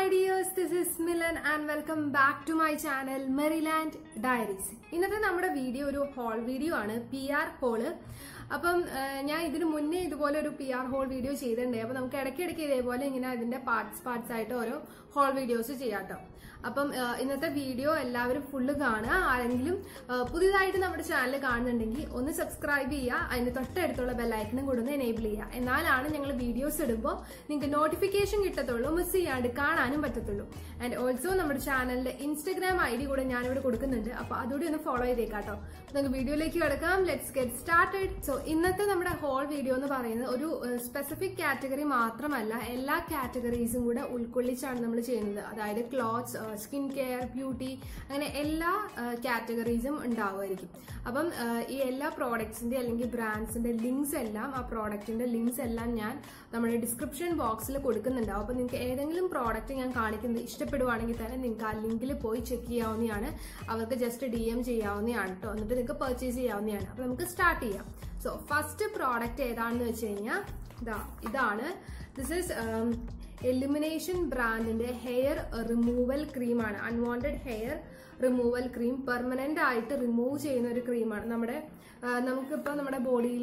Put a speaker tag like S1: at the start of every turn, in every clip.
S1: Dears this is Milan and welcome back to my channel Merryland Diaries ഇന്നത്തെ നമ്മുടെ video ഒരു haul video ആണ് P R haul അപ്പം ആ, ഞാൻ ഇതിന് മുന്നേ ഇതുപോലെ ഒരു പി ആർ ഹോൾ വീഡിയോ ചെയ്തിട്ടുണ്ട് അപ്പൊ നമുക്ക് ഇടയ്ക്കിടയ്ക്ക് ഇതേപോലെ ഇങ്ങനെ ഇതിന്റെ പാർട്സ് പാർട്സ് ആയിട്ട് ഓരോ ഹോൾ വീഡിയോസ് ചെയ്യാട്ടോ അപ്പം ആ, ഇന്നത്തെ വീഡിയോ എല്ലാവരും ഫുള്ള് കാണുക ആരെങ്കിലും ആ, പുതിയതായിട്ട് നമ്മുടെ ചാനൽ കാണുന്നുണ്ടെങ്കിൽ ഒന്ന് സബ്സ്ക്രൈബ് ചെയ്യുക അതിന് തൊട്ടടുത്തുള്ള ബെല്ലൈക്കനും കൂടെ ഒന്ന് എനേബിൾ ചെയ്യുക എന്നാലാണ് ഞങ്ങൾ വീഡിയോസ് ഇടുമ്പോൾ നിങ്ങൾക്ക് നോട്ടിഫിക്കേഷൻ കിട്ടത്തുള്ളൂ മിസ് ചെയ്യാണ്ട് കാണാനും പറ്റത്തുള്ളൂ ആൻഡ് ഓൾസോ നമ്മുടെ ചാനലിന്റെ ഇൻസ്റ്റഗ്രാം ഐ ഡി കൂടെ ഞാനിവിടെ കൊടുക്കുന്നുണ്ട് അപ്പൊ അതുകൂടി ഒന്ന് ഫോളോ ചെയ്തേക്കാട്ടോ നമുക്ക് വീഡിയോയിലേക്ക് കിടക്കാം ലെറ്റ്സ് ഗെറ്റ് സ്റ്റാർട്ടഡ് സോ ഇന്നത്തെ നമ്മുടെ ഹോൾ വീഡിയോ എന്ന് പറയുന്നത് ഒരു സ്പെസിഫിക് കാറ്റഗറി മാത്രമല്ല എല്ലാ കാറ്റഗറീസും കൂടെ ഉൾക്കൊള്ളിച്ചാണ് നമ്മൾ ചെയ്യുന്നത് അതായത് ക്ലോത്ത്സ് സ്കിൻ കെയർ ബ്യൂട്ടി അങ്ങനെ എല്ലാ കാറ്റഗറീസും ഉണ്ടാവുമായിരിക്കും അപ്പം ആ, ഈ എല്ലാ പ്രോഡക്ട്സിന്റെ അല്ലെങ്കിൽ ബ്രാൻഡ്സിന്റെ ലിങ്ക്സ് എല്ലാം ആ പ്രോഡക്റ്റിന്റെ ലിങ്ക്സ് എല്ലാം ഞാൻ നമ്മുടെ ഡിസ്ക്രിപ്ഷൻ ബോക്സിൽ കൊടുക്കുന്നുണ്ടാവും അപ്പൊ നിങ്ങൾക്ക് ഏതെങ്കിലും പ്രോഡക്റ്റ് ഞാൻ കാണിക്കുന്നത് ഇഷ്ടപ്പെടുവാണെങ്കിൽ തന്നെ നിങ്ങൾക്ക് ആ ലിങ്കിൽ പോയി ചെക്ക് ചെയ്യാവുന്നതാണ് അവർക്ക് ജസ്റ്റ് ഡി എം ചെയ്യാവുന്നതാണ് കേട്ടോ എന്നിട്ട് നിങ്ങൾക്ക് പർച്ചേസ് ചെയ്യാവുന്നതാണ് അപ്പൊ നമുക്ക് സ്റ്റാർട്ട് ചെയ്യാം സോ ഫസ്റ്റ് പ്രോഡക്റ്റ് ഏതാണെന്ന് വെച്ച് കഴിഞ്ഞാൽ ഇതാ ഇതാണ് ദിസ് ഇസ് എലിമിനേഷൻ ബ്രാൻഡിന്റെ ഹെയർ റിമൂവൽ ക്രീമാണ് unwanted hair removal cream permanent ആയിട്ട് റിമൂവ് ചെയ്യുന്ന ഒരു ക്രീമാണ് നമ്മുടെ ആ, നമുക്കിപ്പോൾ നമ്മുടെ ബോഡിയിൽ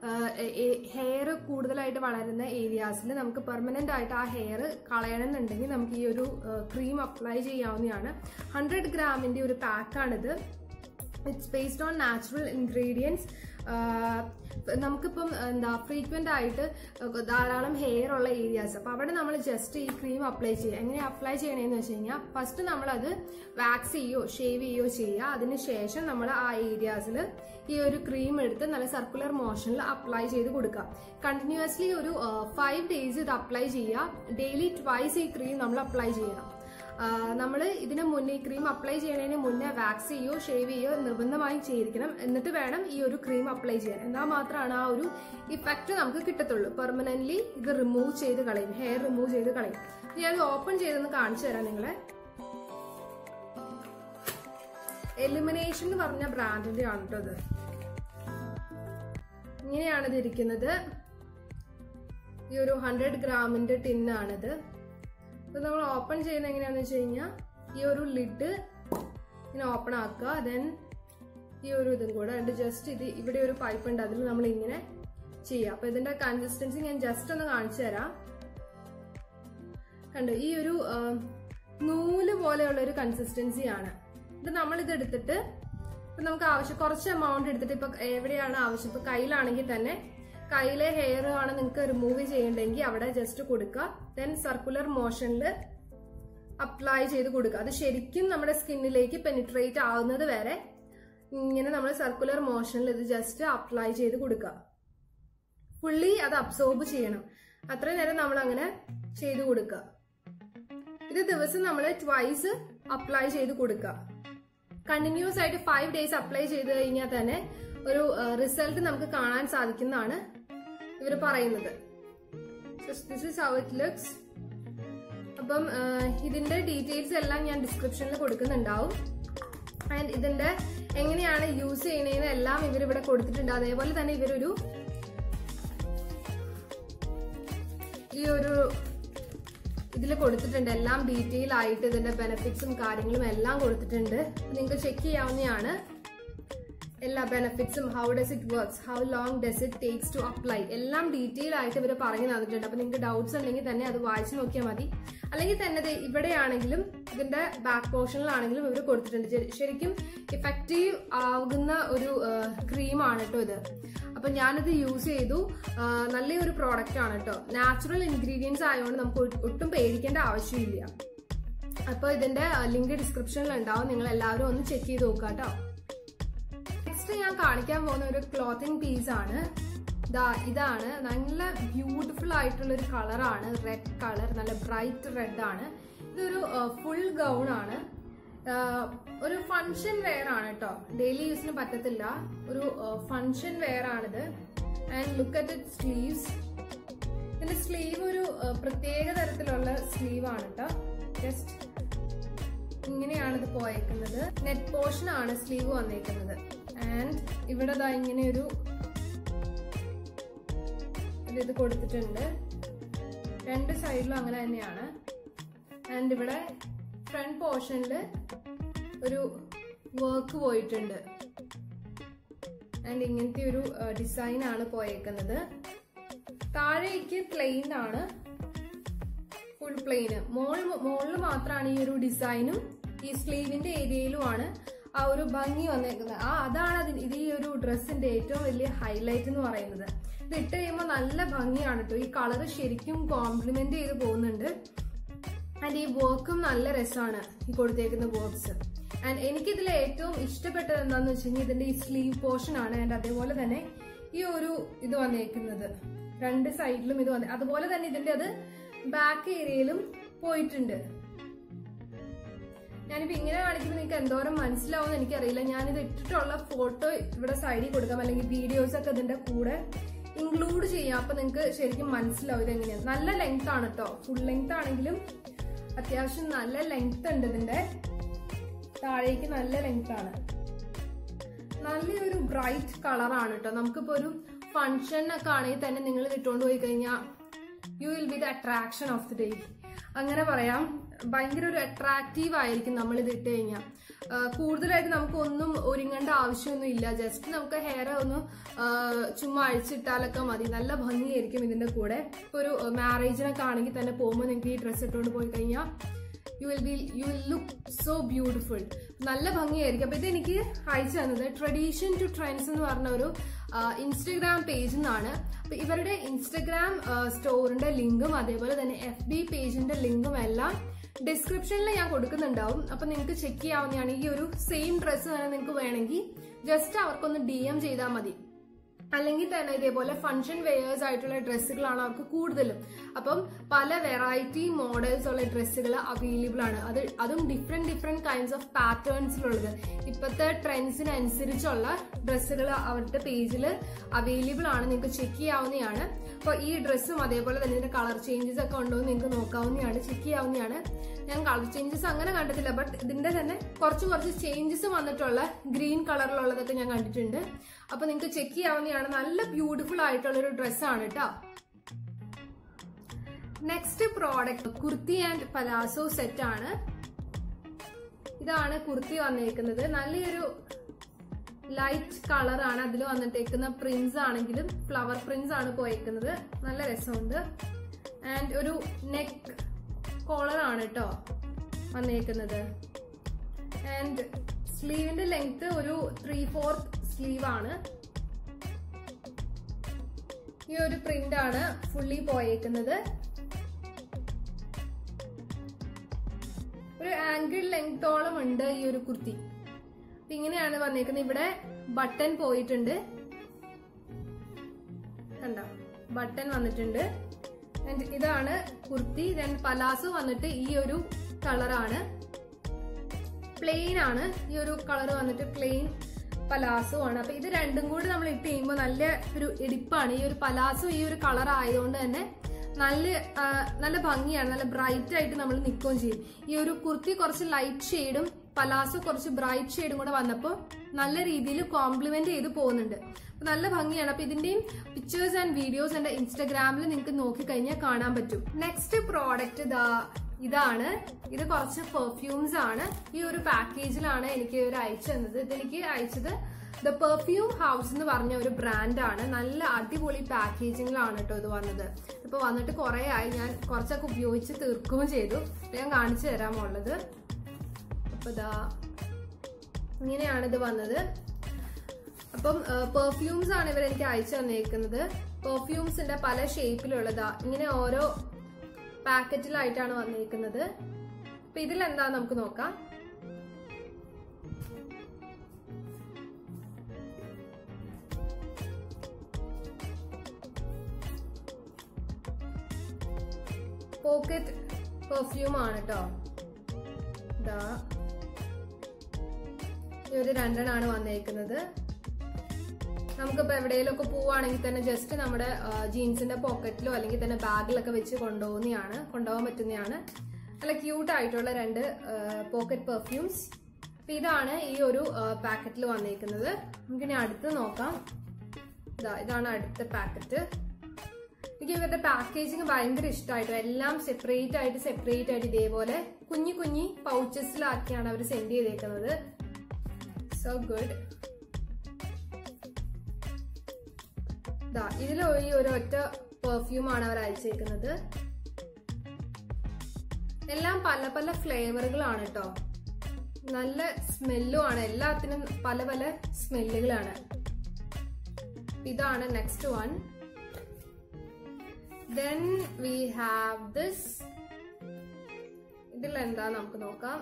S1: ഹെയർ കൂടുതലായിട്ട് വളരുന്ന ഏരിയാസിൽ നമുക്ക് പെർമനന്റ് ആയിട്ട് ആ ഹെയർ കളയണമെന്നുണ്ടെങ്കിൽ നമുക്ക് ഈ ഒരു ക്രീം അപ്ലൈ ചെയ്യാവുന്നതാണ് ഹൺഡ്രഡ് ഗ്രാമിന്റെ ഒരു പാക്കാണിത് it's based on natural ingredients നമുക്കിപ്പം എന്താ ഫ്രീക്വന്റ് ആയിട്ട് ധാരാളം ഹെയർ ഉള്ള ഏരിയാസ് അപ്പൊ അവിടെ നമ്മൾ ജസ്റ്റ് ഈ ക്രീം അപ്ലൈ ചെയ്യുക എങ്ങനെ അപ്ലൈ ചെയ്യണേന്ന് വെച്ച് കഴിഞ്ഞാൽ ഫസ്റ്റ് നമ്മൾ അത് വാക്സ് ചെയ്യോ ഷേവ് ചെയ്യോ ചെയ്യുക അതിനുശേഷം നമ്മൾ ആ ഏരിയാസിൽ ഈ ഒരു ക്രീം എടുത്ത് നല്ല സർക്കുലർ മോഷനിൽ അപ്ലൈ ചെയ്ത് കൊടുക്കുക കണ്ടിന്യൂസ്ലി ഒരു ഫൈവ് ഡേയ്സ് ഇത് അപ്ലൈ ചെയ്യുക ഡെയിലി ട്വൈസ് ഈ ക്രീം നമ്മൾ അപ്ലൈ ചെയ്യണം നമ്മൾ ഇതിന് മുന്നേ ഈ ക്രീം അപ്ലൈ ചെയ്യുന്നതിന് മുന്നേ വാക്സ് ചെയ്യോ ഷേവ് ചെയ്യോ നിർബന്ധമായും ചെയ്തിരിക്കണം എന്നിട്ട് വേണം ഈ ഒരു ക്രീം അപ്ലൈ ചെയ്യാൻ എന്നാൽ മാത്രമാണ് ആ ഒരു ഇഫക്റ്റ് നമുക്ക് കിട്ടത്തുള്ളൂ പെർമനന്റ്ലി ഇത് റിമൂവ് ചെയ്ത് കളയും ഹെയർ റിമൂവ് ചെയ്ത് കളയും ഞാൻ ഓപ്പൺ ചെയ്തൊന്ന് കാണിച്ചു തരാം നിങ്ങളെ എലിമിനേഷൻ എന്ന് പറഞ്ഞ ബ്രാൻഡിന്റെ ആണ് കേട്ടോ ഇത് ഇങ്ങനെയാണ് ഇത് ഇരിക്കുന്നത് ഈ ഒരു ഹൺഡ്രഡ് ഗ്രാമിന്റെ ടിന്നാണിത് ഇത് നമ്മൾ ഓപ്പൺ ചെയ്യുന്നത് എങ്ങനെയാന്ന് വെച്ച് കഴിഞ്ഞാൽ ഈ ഒരു ലിഡ് ഇങ്ങനെ ഓപ്പൺ ആക്കുക ദെൻ ഈ ഒരു ഇതും കൂടെ ഉണ്ട് ജസ്റ്റ് ഇത് ഇവിടെ ഒരു പൈപ്പ് ഉണ്ട് അതിൽ നമ്മൾ ഇങ്ങനെ ചെയ്യുക അപ്പൊ ഇതിന്റെ കൺസിസ്റ്റൻസി ഞാൻ ജസ്റ്റ് ഒന്ന് കാണിച്ചു തരാം കണ്ടു ഈ ഒരു ആ, നൂല് പോലെയുള്ള ഒരു കൺസിസ്റ്റൻസി ആണ് ഇത് നമ്മൾ ഇത് എടുത്തിട്ട് ഇപ്പൊ നമുക്ക് ആവശ്യം കുറച്ച് എമൗണ്ട് എടുത്തിട്ട് ഇപ്പൊ എവിടെയാണ് ആവശ്യം ഇപ്പൊ കയ്യിലാണെങ്കിൽ തന്നെ കയ്യിലെ ഹെയർ ആണ് നിങ്ങൾക്ക് റിമൂവ് ചെയ്യണ്ടെങ്കിൽ അവിടെ ജസ്റ്റ് കൊടുക്കുക ദെൻ സർക്കുലർ മോഷനിൽ അപ്ലൈ ചെയ്ത് കൊടുക്കുക അത് ശരിക്കും നമ്മുടെ സ്കിന്നിലേക്ക് പെനിട്രേറ്റ് ആവുന്നത് വരെ ഇങ്ങനെ നമ്മൾ സർക്കുലർ മോഷനിൽ ഇത് ജസ്റ്റ് അപ്ലൈ ചെയ്ത് കൊടുക്കുക ഫുള്ളി അത് അബ്സോർബ് ചെയ്യണം അത്രയും നേരം നമ്മൾ അങ്ങനെ ചെയ്ത് കൊടുക്കുക ഇത് ദിവസം നമ്മൾ ട്വൈസ് അപ്ലൈ ചെയ്ത് കൊടുക്കുക കണ്ടിന്യൂസ് ആയിട്ട് ഫൈവ് ഡേയ്സ് അപ്ലൈ ചെയ്ത് കഴിഞ്ഞാൽ തന്നെ ഒരു റിസൾട്ട് നമുക്ക് കാണാൻ സാധിക്കുന്നതാണ് ഇവർ പറയുന്നത് this is how it looks അപ്പം ആ, ഇതിന്റെ ഡീറ്റെയിൽസ് എല്ലാം ഞാൻ ഡിസ്ക്രിപ്ഷനിൽ കൊടുക്കുന്നുണ്ടാവും ആൻഡ് ഇതിന്റെ എങ്ങനെയാണ് യൂസ് ചെയ്യണേന്ന് എല്ലാം ഇവർ ഇവിടെ കൊടുത്തിട്ടുണ്ട് അതേപോലെ തന്നെ ഇവരൊരു ഈ ഒരു ഇതിൽ കൊടുത്തിട്ടുണ്ട് എല്ലാം ഡീറ്റെയിൽ ആയിട്ട് ഇതിന്റെ ബെനിഫിറ്റ്സും കാര്യങ്ങളും എല്ലാം കൊടുത്തിട്ടുണ്ട് നിങ്ങൾക്ക് ചെക്ക് ചെയ്യാവുന്നതാണ് എല്ലാ ബെനിഫിറ്റ്സും how does it works how long does it takes to apply എല്ലാം ഡീറ്റെയിൽ ആയിട്ട് ഇവർ പറഞ്ഞു തന്നിട്ടുണ്ട് അപ്പൊ നിങ്ങൾക്ക് ഡൗട്ട്സ് ഉണ്ടെങ്കിൽ തന്നെ അത് വായിച്ചു നോക്കിയാൽ മതി അല്ലെങ്കിൽ തന്നെ ദേ ഇവിടെയാണെങ്കിലും ഇതിന്റെ ബാക്ക് പോർഷനിലാണെങ്കിലും ഇവർ കൊടുത്തിട്ടുണ്ട് ശരി- ശരിക്കും ഇഫക്റ്റീവ് ആകുന്ന ഒരു ക്രീമാണ് കേട്ടോ ഇത് അപ്പൊ ഞാനിത് യൂസ് ചെയ്തു ആ, നല്ലൊരു പ്രോഡക്റ്റ് ആണ് കേട്ടോ നാച്ചുറൽ ഇൻഗ്രീഡിയൻസ് ആയതുകൊണ്ട് നമുക്ക് ഒ- ഒട്ടും പേടിക്കേണ്ട ആവശ്യമില്ല അപ്പൊ ഇതിന്റെ ലിങ്ക് ഡിസ്ക്രിപ്ഷനിൽ ഉണ്ടാവും നിങ്ങൾ എല്ലാവരും ഒന്ന് ചെക്ക് ചെയ്ത് നോക്കുക കേട്ടോ നെക്സ്റ്റ് ഞാൻ കാണിക്കാൻ പോകുന്ന ഒരു ക്ലോത്തിങ് പീസ് ആണ് ദാ ഇതാണ് നല്ല ബ്യൂട്ടിഫുൾ ആയിട്ടുള്ള ഒരു കളറാണ് റെഡ് കളർ നല്ല ബ്രൈറ്റ് റെഡ് ആണ് ഇതൊരു ഫുൾ ഗൗൺ ആണ് ആഹ് ഒരു ഫങ്ഷൻ വെയർ ആണ് കേട്ടോ ഡെയിലി യൂസിന് പറ്റത്തില്ല ഒരു ഫങ്ഷൻ വെയർ ആണിത് and look at it sleeves ഇതിന്റെ സ്ലീവ് ഒരു ആഹ് പ്രത്യേക തരത്തിലുള്ള സ്ലീവ് ആണ് കേട്ടോ ജസ്റ്റ് ഇങ്ങനെയാണ് ഇത് പോയേക്കുന്നത് നെറ്റ് പോർഷൻ ആണ് സ്ലീവ് വന്നേക്കുന്നത് ആൻഡ് ഇവിടെ ദാ ഇങ്ങനെ ഒരു ഇത് കൊടുത്തിട്ടുണ്ട് രണ്ട് സൈഡിലും അങ്ങനെ തന്നെയാണ് ആൻഡ് ഇവിടെ ഫ്രണ്ട് പോർഷനിൽ ഒരു വർക്ക് പോയിട്ടുണ്ട് ആൻഡ് ഇങ്ങനത്തെ ഒരു ഡിസൈൻ ആണ് പോയേക്കുന്നത് താഴേക്ക് പ്ലെയിൻ ആണ് ഫുൾ പ്ലെയിന് മോൾ മോളിൽ മാത്രമാണ് ഈ ഒരു ഡിസൈനും ഈ സ്ലീവിന്റെ ഏരിയയിലുമാണ് ആ ഒരു ഭംഗി വന്നേക്കുന്നത് ആ അതാണ് അതിന് ഇത് ഈ ഒരു ഡ്രസ്സിന്റെ ഏറ്റവും വലിയ ഹൈലൈറ്റ് എന്ന് പറയുന്നത് ഇത് ഇട്ട് കഴിയുമ്പോൾ നല്ല ഭംഗിയാണ് കേട്ടോ ഈ കളർ ശരിക്കും കോംപ്ലിമെന്റ് ചെയ്ത് പോകുന്നുണ്ട് ആൻഡ് ഈ വർക്കും നല്ല രസമാണ് ഈ കൊടുത്തേക്കുന്ന വർക്ക്സ് ആൻഡ് എനിക്കിതിൽ ഏറ്റവും ഇഷ്ടപ്പെട്ടത് എന്താണെന്ന് വെച്ച് കഴിഞ്ഞാൽ ഇതിന്റെ ഈ സ്ലീവ് പോർഷൻ ആണ് ആൻഡ് അതേപോലെ തന്നെ ഈ ഒരു ഇത് വന്നേക്കുന്നത് രണ്ട് സൈഡിലും ഇത് വന്നേ അതുപോലെ തന്നെ ഇതിന്റെ അത് ബാക്ക് ഏരിയയിലും പോയിട്ടുണ്ട് ഞാനിപ്പോ ഇങ്ങനെ കാണിക്കുമ്പോൾ നിങ്ങൾക്ക് എന്തോരം മനസ്സിലാവും എനിക്കറിയില്ല ഞാനിത് ഇട്ടിട്ടുള്ള ഫോട്ടോ ഇവിടെ സൈഡിൽ കൊടുക്കാം അല്ലെങ്കിൽ വീഡിയോസ് ഒക്കെ ഇതിന്റെ കൂടെ ഇൻക്ലൂഡ് ചെയ്യാം അപ്പൊ നിങ്ങൾക്ക് ശരിക്കും മനസ്സിലാവും ഇത് എങ്ങനെയാണ് നല്ല ലെങ്ത് ആണ് കേട്ടോ ഫുൾ ലെങ്ത് ആണെങ്കിലും അത്യാവശ്യം നല്ല ലെങ്ത് ഉണ്ട് ഇതിന്റെ താഴേക്ക് നല്ല ലെങ്ത് ആണ് നല്ലൊരു ബ്രൈറ്റ് കളറാണ് കേട്ടോ നമുക്കിപ്പോ ഒരു ഫംഗ്ഷൻ ഒക്കെ ആണെങ്കിൽ തന്നെ നിങ്ങൾ ഇത് ഇട്ടുകൊണ്ട് പോയി കഴിഞ്ഞാൽ you will be the attraction of the day അങ്ങനെ പറയാം ഭയങ്കര ഒരു അട്രാക്റ്റീവ് ആയിരിക്കും നമ്മൾ ഇത് ഇട്ട് കഴിഞ്ഞാൽ കൂടുതലായിട്ട് നമുക്ക് ഒന്നും ഒരുങ്ങേണ്ട ആവശ്യമൊന്നും ഇല്ല ജസ്റ്റ് നമുക്ക് ഹെയർ ഒന്ന് ആ, ചുമ്മാ അഴിച്ചിട്ടാലൊക്കെ മതി നല്ല ഭംഗിയായിരിക്കും ഇതിന്റെ കൂടെ ഇപ്പൊ ഒരു മാരേജിനൊക്കെ ആണെങ്കിൽ തന്നെ പോകുമ്പോൾ നിങ്ങൾക്ക് ഈ ഡ്രസ്സ് ഇട്ടുകൊണ്ട് പോയി കഴിഞ്ഞാൽ you will be you will look so beautiful നല്ല ഭംഗിയായിരിക്കും അപ്പൊ ഇത് എനിക്ക് അയച്ചു തന്നത് ട്രഡീഷൻ ടു ട്രെൻഡ്സ് എന്ന് പറഞ്ഞ ഒരു ഇൻസ്റ്റഗ്രാം പേജിൽ നിന്നാണ് അപ്പൊ ഇവരുടെ ഇൻസ്റ്റഗ്രാം സ്റ്റോറിന്റെ ലിങ്കും അതേപോലെ തന്നെ എഫ് ബി പേജിന്റെ ലിങ്കും എല്ലാം ഡിസ്ക്രിപ്ഷനിൽ ഞാൻ കൊടുക്കുന്നുണ്ടാവും അപ്പൊ നിങ്ങൾക്ക് ചെക്ക് ചെയ്യാവുന്നതാണ് ഈ ഒരു സെയിം ഡ്രസ്സ് തന്നെ നിങ്ങൾക്ക് വേണമെങ്കിൽ ജസ്റ്റ് അവർക്കൊന്ന് ഡി എം ചെയ്താൽ മതി അല്ലെങ്കിൽ തന്നെ ഇതേപോലെ ഫംഗ്ഷൻ വെയേഴ്സ് ആയിട്ടുള്ള ഡ്രസ്സുകളാണ് അവർക്ക് കൂടുതലും അപ്പം പല വെറൈറ്റി മോഡൽസ് ഉള്ള ഡ്രസ്സുകൾ അവൈലബിൾ ആണ് അത് അതും ഡിഫറെന്റ് ഡിഫറെന്റ് കൈൻഡ്സ് ഓഫ് പാറ്റേൺസിലുള്ളത് ഇപ്പോഴത്തെ ട്രെൻഡ്സിനനുസരിച്ചുള്ള ഡ്രസ്സുകൾ അവരുടെ പേജിൽ അവൈലബിൾ ആണ് നിങ്ങൾക്ക് ചെക്ക് ചെയ്യാവുന്നതാണ് അപ്പോൾ ഈ ഡ്രസ്സും അതേപോലെ തന്നെ ഇതിന്റെ കളർ ചേഞ്ചസ് ഒക്കെ ഉണ്ടോ എന്ന് നിങ്ങൾക്ക് നോക്കാവുന്നതാണ് ചെക്ക് ചെയ്യാവുന്നതാണ് ഞാൻ കളർ ചേഞ്ചസ് അങ്ങനെ കണ്ടിട്ടില്ല ബട്ട് ഇതിന്റെ തന്നെ കുറച്ച് കുറച്ച് ചേഞ്ചസ് വന്നിട്ടുള്ള ഗ്രീൻ കളറിലുള്ളതൊക്കെ ഞാൻ കണ്ടിട്ടുണ്ട് അപ്പൊ നിങ്ങൾക്ക് ചെക്ക് ചെയ്യാവുന്നതാണ് നല്ല ബ്യൂട്ടിഫുൾ ആയിട്ടുള്ള ഒരു ഡ്രസ്സാണ് കേട്ടോ next product kurti and palazzo set ആണ് ഇതാണ് കുർത്തി വന്നേക്കുന്നത് നല്ലൊരു ലൈറ്റ് കളറാണ് അതിൽ വന്നിട്ടേക്കുന്ന പ്രിന്റ്സ് ആണെങ്കിലും ഫ്ലവർ പ്രിന്റ്സ് ആണ് പോയേക്കുന്നത് നല്ല രസമുണ്ട് ആൻഡ് ഒരു നെക്ക് കോളർ ആണ് കേട്ടോ വന്നേക്കുന്നത് ആൻഡ് സ്ലീവിന്റെ ലെങ്ത് ഒരു ത്രീ ഫോർത്ത് സ്ലീവ് ആണ് ഈ ഒരു പ്രിന്റ് ആണ് ഫുള്ളി പോയേക്കുന്നത് ഒരു ആംഗിൾ ലെങ്തോളം ഉണ്ട് ഈ ഒരു കുർത്തി അപ്പൊ ഇങ്ങനെയാണ് വന്നേക്കുന്നത് ഇവിടെ ബട്ടൺ പോയിട്ടുണ്ട് കണ്ടോ ബട്ടൺ വന്നിട്ടുണ്ട് And ഇതാണ് കുർത്തി ദെൻ പലാസോ വന്നിട്ട് ഈ ഒരു കളറാണ് പ്ലെയിൻ ആണ് ഈ ഒരു കളർ വന്നിട്ട് പ്ലെയിൻ പലാസോ ആണ് അപ്പൊ ഇത് രണ്ടും കൂടി നമ്മൾ ഇട്ട് കഴിയുമ്പോൾ നല്ല ഒരു ഇടിപ്പാണ് ഈ ഒരു പലാസോ ഈ ഒരു കളർ ആയതുകൊണ്ട് തന്നെ നല്ല ആ, നല്ല ഭംഗിയാണ് നല്ല ബ്രൈറ്റ് ആയിട്ട് നമ്മൾ നിൽക്കുകയും ചെയ്യും ഈ ഒരു കുർത്തി കുറച്ച് ലൈറ്റ് ഷെയ്ഡും പലാസോ കുറച്ച് ബ്രൈറ്റ് ഷെയ്ഡും കൂടെ വന്നപ്പോൾ നല്ല രീതിയിൽ കോംപ്ലിമെന്റ് ചെയ്ത് പോകുന്നുണ്ട് അപ്പൊ നല്ല ഭംഗിയാണ് അപ്പൊ ഇതിന്റെയും പിക്ചേഴ്സ് ആൻഡ് വീഡിയോസ് എന്റെ ഇൻസ്റ്റാഗ്രാമിൽ നിങ്ങൾക്ക് നോക്കിക്കഴിഞ്ഞാൽ കാണാൻ പറ്റും നെക്സ്റ്റ് പ്രോഡക്റ്റ് ഇതാ ഇതാണ് ഇത് കുറച്ച് പെർഫ്യൂംസ് ആണ് ഈ ഒരു പാക്കേജിലാണ് എനിക്ക് ഒരു അയച്ചു തന്നത് ഇതെനിക്ക് അയച്ചത് ദ പെർഫ്യൂം ഹൗസ് എന്ന് പറഞ്ഞ ഒരു ബ്രാൻഡാണ് നല്ല അടിപൊളി പാക്കേജിങ്ങിലാണ് കേട്ടോ ഇത് വന്നത് ഇപ്പൊ വന്നിട്ട് കുറെ ആയി ഞാൻ കുറച്ചൊക്കെ ഉപയോഗിച്ച് തീർക്കുകയും ചെയ്തു ഇത് ഞാൻ കാണിച്ചു തരാമുള്ളത് അപ്പൊ ഇതാ ഇങ്ങനെയാണ് ഇത് വന്നത് അപ്പം പെർഫ്യൂംസ് ആണ് ഇവർ എനിക്ക് അയച്ചു തന്നേക്കുന്നത് പെർഫ്യൂംസിന്റെ പല ഷേപ്പിലുള്ളതാ ഇങ്ങനെ ഓരോ പാക്കറ്റിലായിട്ടാണ് വന്നിരിക്കുന്നത് അപ്പൊ ഇതിൽ എന്താ നമുക്ക് നോക്കാം പോക്കറ്റ് പെർഫ്യൂം ആണ് കേട്ടോ ഇതാ ഈ ഒരു രണ്ടെണ്ണാണ് വന്നേക്കുന്നത് നമുക്കിപ്പോ എവിടെയെങ്കിലുമൊക്കെ പോവുകയാണെങ്കിൽ തന്നെ ജസ്റ്റ് നമ്മുടെ ജീൻസിന്റെ പോക്കറ്റിലോ അല്ലെങ്കിൽ തന്നെ ബാഗിലൊക്കെ വെച്ച് കൊണ്ടുപോകുന്നതാണ് കൊണ്ടുപോകാൻ പറ്റുന്നതാണ് നല്ല ക്യൂട്ട് ആയിട്ടുള്ള രണ്ട് പോക്കറ്റ് പെർഫ്യൂംസ് അപ്പൊ ഇതാണ് ഈ ഒരു പാക്കറ്റിൽ വന്നേക്കുന്നത് നമുക്കിനി അടുത്ത് നോക്കാം ഇതാ ഇതാണ് അടുത്ത പാക്കറ്റ് എനിക്ക് ഇവരുടെ പാക്കേജിങ് ഭയങ്കര ഇഷ്ടമായിട്ടോ എല്ലാം സെപ്പറേറ്റ് ആയിട്ട് സെപ്പറേറ്റ് ആയിട്ട് ഇതേപോലെ കുഞ്ഞു കുഞ്ഞി പൗച്ചസിലാക്കിയാണ് അവർ സെൻഡ് ചെയ്തേക്കുന്നത് സോ ഗുഡ് ഇതിൽ ഈ ഒരു ഒറ്റ പെർഫ്യൂം ആണ് അവർ അയച്ചേക്കുന്നത് എല്ലാം പല പല ഫ്ലേവറുകളാണ് കേട്ടോ നല്ല സ്മെല്ലും ആണ് എല്ലാത്തിനും പല പല സ്മെല്ലുകളാണ് ഇതാണ് next one then we have this ഇതിൽ എന്താ നമുക്ക് നോക്കാം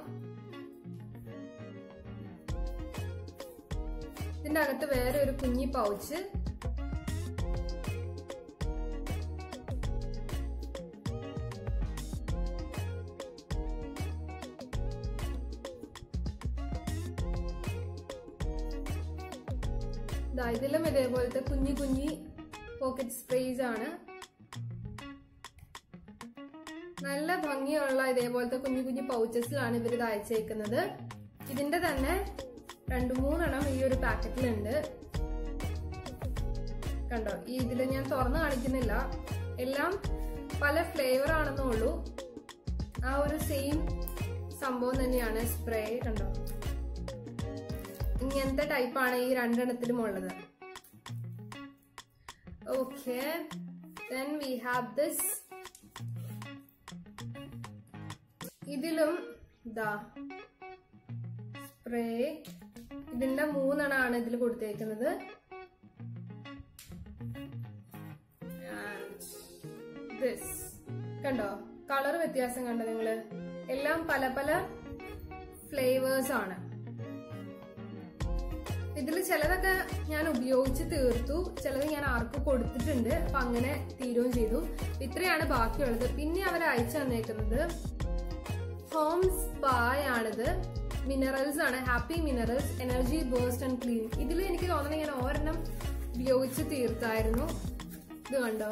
S1: ഇതിന്റെ അകത്ത് വേറെ ഒരു കുഞ്ഞി പൗച്ച് ദാ ഇതിലും ഇതേപോലത്തെ കുഞ്ഞി കുഞ്ഞി പോക്കറ്റ് സ്പ്രേസ് ആണ് നല്ല ഭംഗിയുള്ള ഇതേപോലത്തെ കുഞ്ഞു കുഞ്ഞു പൗച്ചസിലാണ് ഇവർ ഇത് അയച്ചേക്കുന്നത് ഇതിന്റെ തന്നെ രണ്ടു മൂന്നെണ്ണം ഈ ഒരു പാക്കറ്റിലുണ്ട് കണ്ടോ ഈ ഇതിൽ ഞാൻ തുറന്നു കാണിക്കുന്നില്ല എല്ലാം പല ഫ്ലേവർ ആണെന്നേ ഉള്ളൂ ആ ഒരു സെയിം സംഭവം തന്നെയാണ് സ്പ്രേ കണ്ടോ ഇങ്ങനത്തെ ടൈപ്പാണ് ഈ രണ്ടെണ്ണത്തിലും ഉള്ളത് okay then we have this ഇതിലും ഇതാ സ്പ്രേ ഇതിന്റെ മൂന്നെണ്ണമാണ് ഇതിൽ കൊടുത്തേക്കുന്നത് ദിസ് കണ്ടോ കളർ വ്യത്യാസം കണ്ടോ നിങ്ങള് എല്ലാം പല പല ഫ്ലേവേഴ്സ് ആണ് ഇതിൽ ചിലതൊക്കെ ഞാൻ ഉപയോഗിച്ച് തീർത്തു ചിലത് ഞാൻ ആർക്കും കൊടുത്തിട്ടുണ്ട് അപ്പൊ അങ്ങനെ തീരുകയും ചെയ്തു ഇത്രയാണ് ബാക്കിയുള്ളത് പിന്നെ അവർ അയച്ചു തന്നേക്കുന്നത് ഹോം സ്പായാണിത് മിനറൽസ് ആണ് happy minerals energy based and clean ഇതിൽ എനിക്ക് തോന്നുന്നത് ഞാൻ ഒരെണ്ണം ഉപയോഗിച്ച് തീർത്തായിരുന്നു ഇത് കണ്ടോ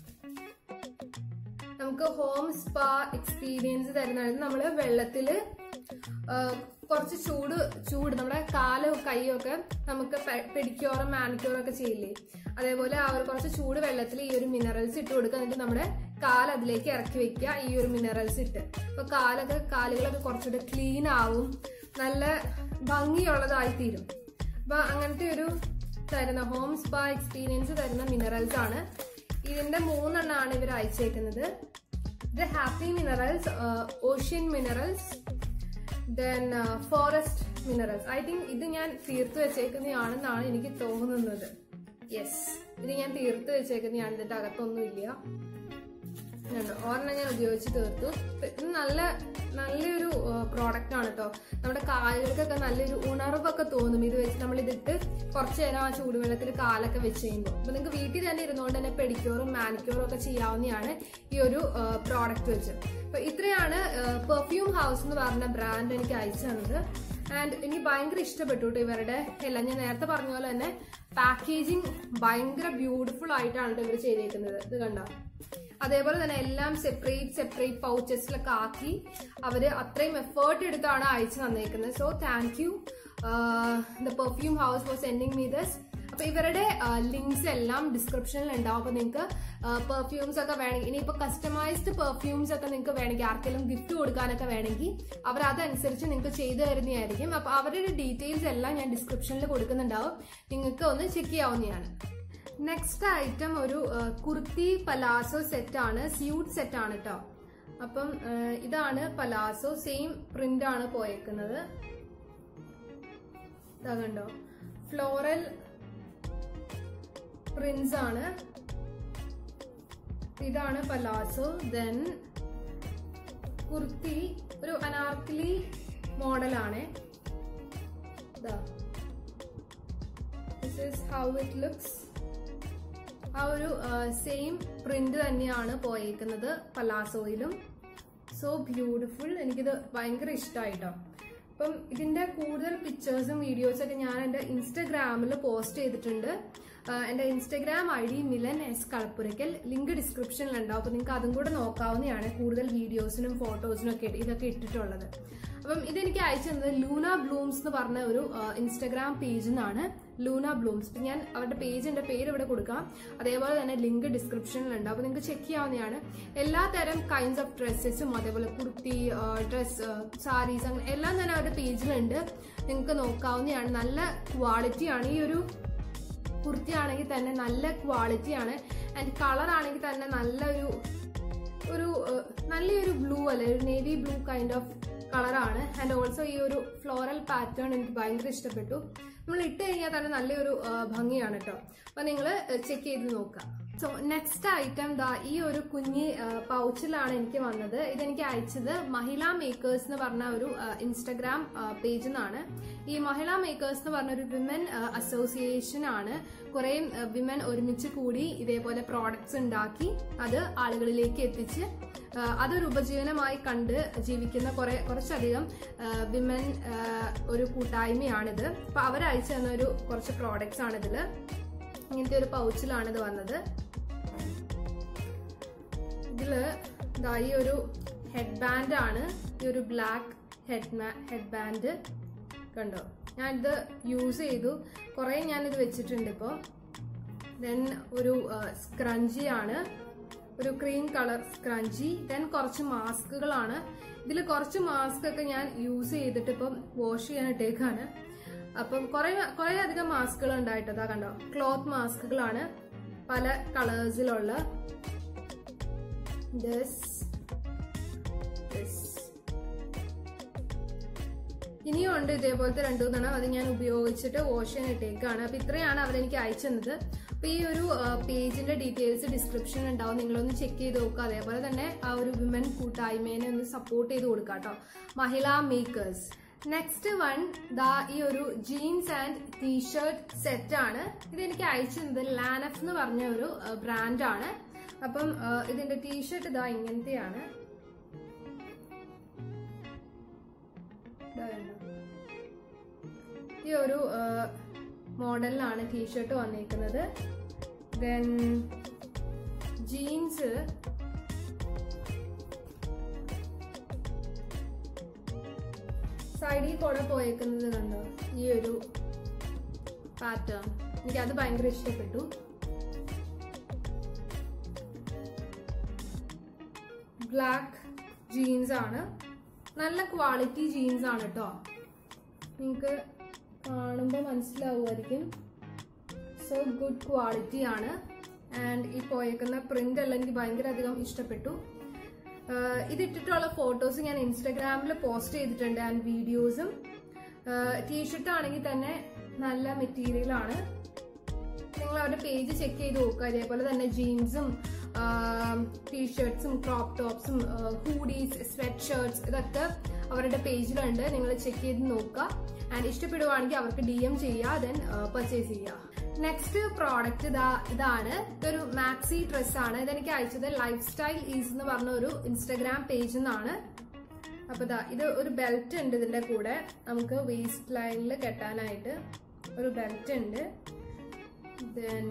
S1: നമുക്ക് ഹോം സ്പാ എക്സ്പീരിയൻസ് തരുന്നതാണ് നമ്മള് വെള്ളത്തില് കുറച്ച് ചൂട് ചൂട് നമ്മുടെ കാല് കൈയൊക്കെ നമുക്ക് പെഡിക്യൂറും മാനിക്യൂറും ഒക്കെ ചെയ്യില്ലേ അതേപോലെ അവർ കുറച്ച് ചൂട് വെള്ളത്തിൽ ഈ ഒരു മിനറൽസ് ഇട്ട് കൊടുക്കുക എന്നിട്ട് നമ്മുടെ കാൽ അതിലേക്ക് ഇറക്കി വെക്കുക ഈ ഒരു മിനറൽസ് ഇട്ട് അപ്പൊ കാലൊക്കെ കാലുകളൊക്കെ കുറച്ചുകൂടെ ക്ലീൻ ആവും നല്ല ഭംഗിയുള്ളതായി തീരും അപ്പൊ അങ്ങനത്തെ ഒരു തരുന്ന ഹോം സ്പാ എക്സ്പീരിയൻസ് തരുന്ന മിനറൽസ് ആണ് ഇതിന്റെ മൂന്നെണ്ണമാണ് ഇവർ അയച്ചേക്കുന്നത് ഇത് happy minerals ocean minerals then forest minerals I think ഇത് ഞാൻ തീർത്ത് വെച്ചേക്കുന്നതാണെന്നാണ് എനിക്ക് തോന്നുന്നത് യെസ് ഇത് ഞാൻ തീർത്ത് വെച്ചേക്കുന്നതാണ് ഇതിന്റെ അകത്തൊന്നും ഇല്ല കണ്ടോ ഒരെണ്ണം ഞാൻ ഉപയോഗിച്ച് തീർത്തു ഇത് നല്ല നല്ലൊരു പ്രോഡക്റ്റ് ആണ് കേട്ടോ നമ്മുടെ കാലുകൾക്കൊക്കെ നല്ലൊരു ഉണർവൊക്കെ തോന്നും ഇത് വെച്ച് നമ്മൾ ഇതിട്ട് കുറച്ച് നേരം ആ ചൂടുവെള്ളത്തിൽ കാലൊക്കെ വെച്ച് കഴിയുമ്പോൾ അപ്പൊ നിങ്ങൾക്ക് വീട്ടിൽ തന്നെ ഇരുന്നുകൊണ്ട് തന്നെ പെഡിക്യൂറും മാനിക്യൂറും ഒക്കെ ചെയ്യാവുന്നതാണ് ഈ ഒരു പ്രോഡക്റ്റ് വെച്ച് അപ്പൊ ഇത്രയാണ് പെർഫ്യൂം ഹൗസ് എന്ന് പറഞ്ഞ ബ്രാൻഡ് എനിക്ക് അയച്ചു തന്നത് ആൻഡ് എനിക്ക് ഭയങ്കര ഇഷ്ടപ്പെട്ടു കേട്ടോ ഇവരുടെ എല്ലാം ഞാൻ നേരത്തെ പറഞ്ഞ പോലെ തന്നെ പാക്കേജിങ് ഭയങ്കര ബ്യൂട്ടിഫുൾ ആയിട്ടാണ് ഇവർ ചെയ്തേക്കുന്നത് ഇത് കണ്ടോ അതേപോലെ തന്നെ എല്ലാം സെപ്പറേറ്റ് സെപ്പറേറ്റ് പൗച്ചസിലൊക്കെ ആക്കി അവര് അത്രയും എഫേർട്ട് എടുത്താണ് അയച്ചു തന്നേക്കുന്നത് so thank you the perfume house for sending me this അപ്പൊ ഇവരുടെ ലിങ്ക്സ് എല്ലാം ഡിസ്ക്രിപ്ഷനിൽ ഉണ്ടാവും അപ്പൊ നിങ്ങൾക്ക് പെർഫ്യൂംസ് ഒക്കെ വേണമെങ്കിൽ ഇനിയിപ്പോ കസ്റ്റമൈസ്ഡ് പെർഫ്യൂംസ് ഒക്കെ നിങ്ങൾക്ക് വേണമെങ്കിൽ ആർക്കെങ്കിലും ഗിഫ്റ്റ് കൊടുക്കാനൊക്കെ വേണമെങ്കിൽ അവർ അതനുസരിച്ച് നിങ്ങൾക്ക് ചെയ്തു തരുന്നതായിരിക്കും അപ്പൊ അവരുടെ ഡീറ്റെയിൽസ് എല്ലാം ഞാൻ ഡിസ്ക്രിപ്ഷനിൽ കൊടുക്കുന്നുണ്ടാവും നിങ്ങൾക്ക് ഒന്ന് ചെക്ക് ചെയ്യാവുന്നതാണ് നെക്സ്റ്റ് ഐറ്റം ഒരു കുർത്തി പലാസോ സെറ്റ് ആണ് സ്യൂട്ട് സെറ്റ് ആണ് കേട്ടോ അപ്പം ഇതാണ് പലാസോ സെയിം പ്രിന്റ് ആണ് പോയേക്കുന്നത് ഇതാ കണ്ടോ ഫ്ലോറൽ പ്രിന്റ്സ് ആണ് ഇതാണ് പലാസോ ദെൻ കുർത്തി ഒരു അനാർക്കലി മോഡലാണ് this is how it looks ആ ഒരു സെയിം പ്രിന്റ് തന്നെയാണ് പോയേക്കുന്നത് പലാസോയിലും സോ ബ്യൂട്ടിഫുൾ എനിക്കിത് ഭയങ്കര ഇഷ്ടമായിട്ടോ അപ്പം ഇതിന്റെ കൂടുതൽ പിക്ചേഴ്സും വീഡിയോസും ഒക്കെ ഞാൻ എൻ്റെ ഇൻസ്റ്റഗ്രാമിൽ പോസ്റ്റ് ചെയ്തിട്ടുണ്ട് എൻ്റെ Instagram I D Milan S Kalappurakkal link ഡിസ്ക്രിപ്ഷനിൽ ഉണ്ടാവും അപ്പോൾ നിങ്ങൾക്ക് അതും കൂടെ നോക്കാവുന്നതാണ് കൂടുതൽ വീഡിയോസിനും ഫോട്ടോസിനും ഒക്കെ ഇതൊക്കെ ഇട്ടിട്ടുള്ളത് അപ്പം ഇതെനിക്ക് അയച്ചു തന്നത് ലൂന ബ്ലൂംസ് എന്ന് പറഞ്ഞ ഒരു ഇൻസ്റ്റഗ്രാം പേജിൽ നിന്നാണ് ലൂന ബ്ലൂംസ് ഞാൻ അവരുടെ പേജിന്റെ പേര് ഇവിടെ കൊടുക്കാം അതേപോലെ തന്നെ ലിങ്ക് ഡിസ്ക്രിപ്ഷനിലുണ്ട് അപ്പോൾ നിങ്ങൾക്ക് ചെക്ക് ചെയ്യാവുന്നതാണ് എല്ലാ തരം കൈൻഡ്സ് ഓഫ് ഡ്രസ്സസും അതേപോലെ കുർത്തി ഡ്രസ് സാരീസ് അങ്ങനെ എല്ലാം തന്നെ അവരുടെ പേജിലുണ്ട് നിങ്ങൾക്ക് നോക്കാവുന്നതാണ് നല്ല ക്വാളിറ്റിയാണ് ഈ ഒരു കുർത്തി ആണെങ്കിൽ തന്നെ നല്ല ക്വാളിറ്റിയാണ് ആൻഡ് കളർ ആണെങ്കിൽ തന്നെ നല്ലൊരു ഒരു ഏഹ്, നല്ലൊരു ബ്ലൂ അല്ലെ ഒരു നേവി ബ്ലൂ കൈൻഡ് ഓഫ് കളറാണ് ആൻഡ് ഓൾസോ ഈ ഒരു ഫ്ലോറൽ പാറ്റേൺ എനിക്ക് ഭയങ്കര ഇഷ്ടപ്പെട്ടു നമ്മൾ ഇട്ട് കഴിഞ്ഞാൽ തന്നെ നല്ലൊരു ഏഹ്, ഭംഗിയാണ് കേട്ടോ അപ്പൊ നിങ്ങൾ ചെക്ക് ചെയ്ത് നോക്കാം സോ നെക്സ്റ്റ് ഐറ്റം ദാ ഈ ഒരു കുഞ്ഞി പൗച്ചിലാണ് എനിക്ക് വന്നത് ഇതെനിക്ക് അയച്ചത് മഹിളാ മേക്കേഴ്സ് എന്ന് പറഞ്ഞ ഒരു ഇൻസ്റ്റഗ്രാം പേജിൽ നിന്നാണ് ഈ മഹിളാ മേക്കേഴ്സ് എന്ന് പറഞ്ഞ ഒരു വിമൻ അസോസിയേഷൻ ആണ് കുറെ വിമൻ ഒരുമിച്ച് കൂടി ഇതേപോലെ പ്രോഡക്ട്സ് ഉണ്ടാക്കി അത് ആളുകളിലേക്ക് എത്തിച്ച് ആ, അതൊരു ഉപജീവനമായി കണ്ട് ജീവിക്കുന്ന കുറെ കുറച്ചധികം വിമൻ ഒരു കൂട്ടായ്മയാണിത് അപ്പൊ അവരയച്ചു തന്ന ഒരു കുറച്ച് പ്രോഡക്ട്സ് ആണ് ഇതില് ഇങ്ങനത്തെ ഒരു പൗച്ചിലാണ് ഇത് വന്നത് ഇതില് ദാ ഈ ഒരു ഹെഡ് ബാൻഡ് ആണ് ഈ ഒരു ബ്ലാക്ക് ഹെഡ് ഹെഡ് ബാൻഡ് കണ്ടോ ഞാൻ ഇത് യൂസ് ചെയ്തു കുറെ ഞാനിത് വെച്ചിട്ടുണ്ട് ഇപ്പോൾ ദെൻ ഒരു സ്ക്രഞ്ചി ആണ് ഒരു ക്രീം കളർ സ്ക്രഞ്ചി ദെൻ കുറച്ച് മാസ്കുകളാണ് ഇതിൽ കുറച്ച് മാസ്ക് ഒക്കെ ഞാൻ യൂസ് ചെയ്തിട്ട് ഇപ്പം വാഷ് ചെയ്യാനിട്ടേക്കാണ് അപ്പം കുറെ കുറെ അധികം മാസ്കുകൾ ഉണ്ടായിട്ടതാ കണ്ടോ ക്ലോത്ത് മാസ്കുകളാണ് പല കളേഴ്സിലുള്ള this this ഇനിയും ഉണ്ട് ഇതേപോലത്തെ രണ്ടു മൂന്നെണ്ണം അത് ഞാൻ ഉപയോഗിച്ചിട്ട് വാഷ് ചെയ്യാൻ ഇട്ടേക്കാണ് അപ്പൊ ഇത്രയാണ് അവരെനിക്ക് അയച്ചു തന്നത് അപ്പൊ ഈ ഒരു പേജിന്റെ ഡീറ്റെയിൽസ് ഡിസ്ക്രിപ്ഷൻ ഉണ്ടാവും നിങ്ങളൊന്ന് ചെക്ക് ചെയ്ത് നോക്കുക അതേപോലെ തന്നെ ആ ഒരു വിമൻ കൂട്ടായ്മേനെ ഒന്ന് സപ്പോർട്ട് ചെയ്ത് കൊടുക്കുക കേട്ടോ മഹിളാ മേക്കേഴ്സ് നെക്സ്റ്റ് വൺ ദാ ഈ ഒരു ജീൻസ് ആൻഡ് ടീഷർട്ട് സെറ്റ് ആണ് ഇത് എനിക്ക് അയച്ചു തന്നത് ലാനഫ് എന്ന് പറഞ്ഞ ഒരു ബ്രാൻഡാണ് അപ്പം ആ, ഇതിന്റെ ടീഷർട്ട് ഇതാ ഇങ്ങനത്തെയാണ് ഇതാ കണ്ടോ? ഈ ഒരു മോഡലിലാണ് ടീഷർട്ട് വന്നിരിക്കുന്നത് ദെൻ ജീൻസ് സൈഡിൽ കൂടെ പോയേക്കുന്നത് കണ്ടോ ഈ ഒരു പാറ്റേൺ എനിക്ക് അത് ഭയങ്കര ഇഷ്ടപ്പെട്ടു ബ്ലാക്ക് ജീൻസ് ആണ് നല്ല ക്വാളിറ്റി ജീൻസ് ആണ് കേട്ടോ നിങ്ങൾക്ക് കാണുമ്പോൾ മനസ്സിലാവുമായിരിക്കും സോ ഗുഡ് ക്വാളിറ്റി ആണ് ആൻഡ് ഈ പോയേക്കുന്ന പ്രിന്റ് എല്ലാം എനിക്ക് ഭയങ്കര അധികം ഇഷ്ടപ്പെട്ടു ആഹ് ഇതിട്ടിട്ടുള്ള ഫോട്ടോസ് ഞാൻ ഇൻസ്റ്റഗ്രാമിൽ പോസ്റ്റ് ചെയ്തിട്ടുണ്ട് ആൻഡ് വീഡിയോസും ടീഷർട്ട് ആണെങ്കിൽ തന്നെ നല്ല മെറ്റീരിയൽ ആണ് നിങ്ങൾ അവരുടെ പേജ് ചെക്ക് ചെയ്ത് നോക്കുക അതേപോലെ തന്നെ ജീൻസും ടീഷർട്ട്സും ക്രോപ്പ് ടോപ്സും ഹൂഡീസ് സ്വെറ്റ് ഷർട്ട്സ് ഇതൊക്കെ അവരുടെ പേജിലുണ്ട് നിങ്ങൾ ചെക്ക് ചെയ്ത് നോക്കുക ആൻഡ് ഇഷ്ടപ്പെടുവാണെങ്കിൽ അവർക്ക് ഡി എം ചെയ്യുക ദെൻ പർച്ചേസ് ചെയ്യുക നെക്സ്റ്റ് പ്രോഡക്റ്റ് ഇതാ ഇതാണ് ഇതൊരു മാക്സി ഡ്രസ് ആണ് ഇതെനിക്ക് അയച്ചത് ലൈഫ് സ്റ്റൈൽ ഈസ് എന്ന് പറഞ്ഞ ഒരു ഇൻസ്റ്റഗ്രാം പേജിൽ നിന്നാണ് അപ്പൊ ഇതാ ഇത് ഒരു ബെൽറ്റ് ഉണ്ട് ഇതിന്റെ കൂടെ നമുക്ക് വേസ്റ്റ് ലൈനിൽ കെട്ടാനായിട്ട് ഒരു ബെൽറ്റ് ഉണ്ട് ദെൻ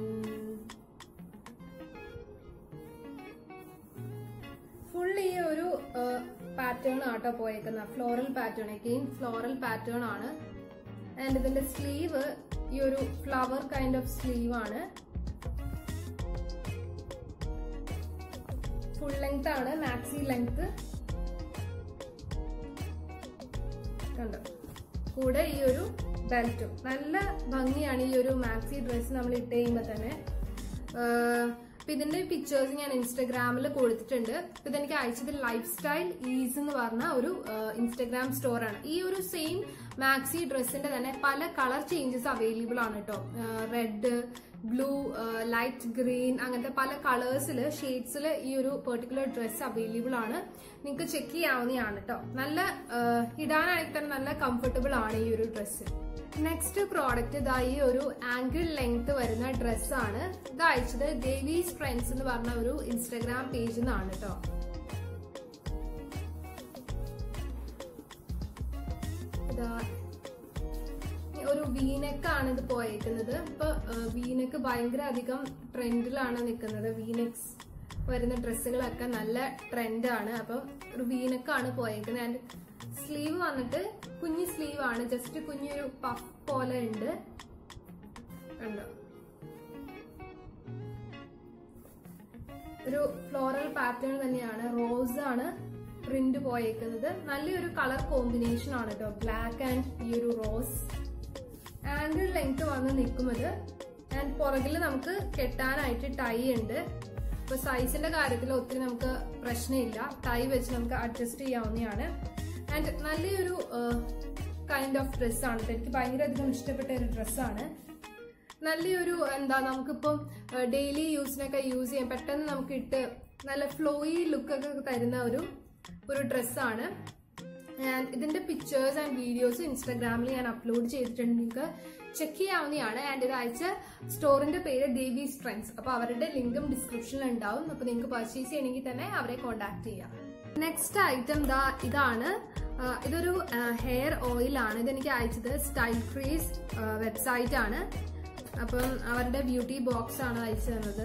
S1: ഫുൾ ഈ ഒരു പാറ്റേൺ ആട്ടോ പോയേക്കുന്ന floral pattern again floral pattern ആണ് ആൻഡ് ഇതിന്റെ സ്ലീവ് ഈ ഒരു ഫ്ലവർ കൈൻഡ് ഓഫ് സ്ലീവ് ആണ് ഫുൾ ലെങ്ത് ആണ് മാക്സി ലെങ്ത് കണ്ടോ കൂടെ ഈ ഒരു ബെൽറ്റും നല്ല ഭംഗിയാണ് ഈ ഒരു മാക്സി ഡ്രസ്സ് നമ്മൾ ഇട്ട് കഴിയുമ്പോൾ തന്നെ ആഹ് അപ്പൊ ഇതിന്റെ പിക്ചേഴ്സ് ഞാൻ ഇൻസ്റ്റഗ്രാമിൽ കൊടുത്തിട്ടുണ്ട് അപ്പൊ ഇതെനിക്ക് അയച്ചത് ലൈഫ് സ്റ്റൈൽ ഈസ് എന്ന് പറഞ്ഞ ഒരു ഇൻസ്റ്റഗ്രാം സ്റ്റോർ ആണ് ഈ ഒരു സെയിം മാക്സി ഡ്രസ്സിന്റെ തന്നെ പല കളർ ചേഞ്ചസ് അവൈലബിൾ ആണ് കേട്ടോ റെഡ് ബ്ലൂ ലൈറ്റ് ഗ്രീൻ അങ്ങനത്തെ പല കളേഴ്സിൽ ഷെയ്ഡ്സിൽ ഈ ഒരു പെർട്ടിക്കുലർ ഡ്രസ്സ് അവൈലബിൾ ആണ് നിങ്ങൾക്ക് ചെക്ക് ചെയ്യാവുന്നതാണ് കേട്ടോ നല്ല ആഹ് ഇടാനായിട്ട് തന്നെ നല്ല കംഫർട്ടബിൾ ആണ് ഈ ഒരു ഡ്രസ്സ് നെക്സ്റ്റ് പ്രോഡക്റ്റ് ഇതാ ഈ ഒരു ആംഗിൾ ലെങ്ത് വരുന്ന ഡ്രസ്സാണ് ഇത് അയച്ചത് ദേവീസ് ഫ്രണ്ട്സ് എന്ന് പറഞ്ഞ ഒരു ഇൻസ്റ്റഗ്രാം പേജിൽ നിന്നാണ് കേട്ടോ ഇതാ ഒരു വീനെക്കാണ് ഇത് പോയേക്കുന്നത് ഇപ്പൊ വീനെക്ക് ഭയങ്കര അധികം ട്രെൻഡിലാണ് നിൽക്കുന്നത് വീനെക്സ് വരുന്ന ഡ്രസ്സുകളൊക്കെ നല്ല ട്രെൻഡാണ് അപ്പൊ ഒരു വീനെക്കാണ് പോയേക്കുന്നത് ആൻഡ് സ്ലീവ് വന്നിട്ട് കുഞ്ഞു സ്ലീവ് ആണ് ജസ്റ്റ് കുഞ്ഞൊരു പഫ് പോലെ ഉണ്ട് കണ്ടോ ഒരു ഫ്ലോറൽ പാറ്റേൺ തന്നെയാണ് റോസ് ആണ് പ്രിന്റ് പോയേക്കുന്നത് നല്ലൊരു കളർ കോമ്പിനേഷൻ ആണ് കേട്ടോ ബ്ലാക്ക് ആൻഡ് ഈ ഒരു റോസ് ആംഗിൾ ലെങ്ത് വന്ന് നിൽക്കുന്നത് ആൻഡ് പുറകിൽ നമുക്ക് കെട്ടാനായിട്ട് ടൈ ഉണ്ട് ഇപ്പൊ സൈസിന്റെ കാര്യത്തിൽ ഒത്തിരി നമുക്ക് പ്രശ്നമില്ല ടൈ വെച്ച് നമുക്ക് അഡ്ജസ്റ്റ് ചെയ്യാവുന്നതാണ് ആൻഡ് നല്ലൊരു കൈൻഡ് ഓഫ് ഡ്രസ്സാണ് എനിക്ക് ഭയങ്കര അധികം ഇഷ്ടപ്പെട്ട ഒരു ഡ്രസ്സാണ് നല്ലൊരു എന്താ നമുക്കിപ്പം ഡെയിലി യൂസിനൊക്കെ യൂസ് ചെയ്യാം പെട്ടെന്ന് നമുക്ക് ഇട്ട് നല്ല ഫ്ലോയി ലുക്കൊക്കെ തരുന്ന ഒരു ഒരു ഡ്രസ്സാണ് ആൻഡ് ഇതിന്റെ പിക്ചേഴ്സ് ആൻഡ് വീഡിയോസ് ഇൻസ്റ്റാഗ്രാമിൽ ഞാൻ അപ്ലോഡ് ചെയ്തിട്ടുണ്ട് നിങ്ങൾക്ക് ചെക്ക് ചെയ്യാവുന്നതാണ് ആൻഡ് ഇത് അയച്ച സ്റ്റോറിന്റെ പേര് ദേവീസ് ഫ്രണ്ട്സ് അപ്പൊ അവരുടെ ലിങ്കും ഡിസ്ക്രിപ്ഷനിൽ ഉണ്ടാവും അപ്പൊ നിങ്ങൾക്ക് പർച്ചേസ് ചെയ്യണമെങ്കിൽ തന്നെ അവരെ കോൺടാക്ട് ചെയ്യാം നെക്സ്റ്റ് ഐറ്റം ദാ ഇതാണ് ആ, ഇതൊരു ഹെയർ ഓയിൽ ആണ് ഇതെനിക്ക് അയച്ചത് സ്റ്റൈൽ ക്രീസ് വെബ്സൈറ്റ് ആണ് അപ്പം അവരുടെ ബ്യൂട്ടി ബോക്സ് ആണ് അയച്ചു തന്നത്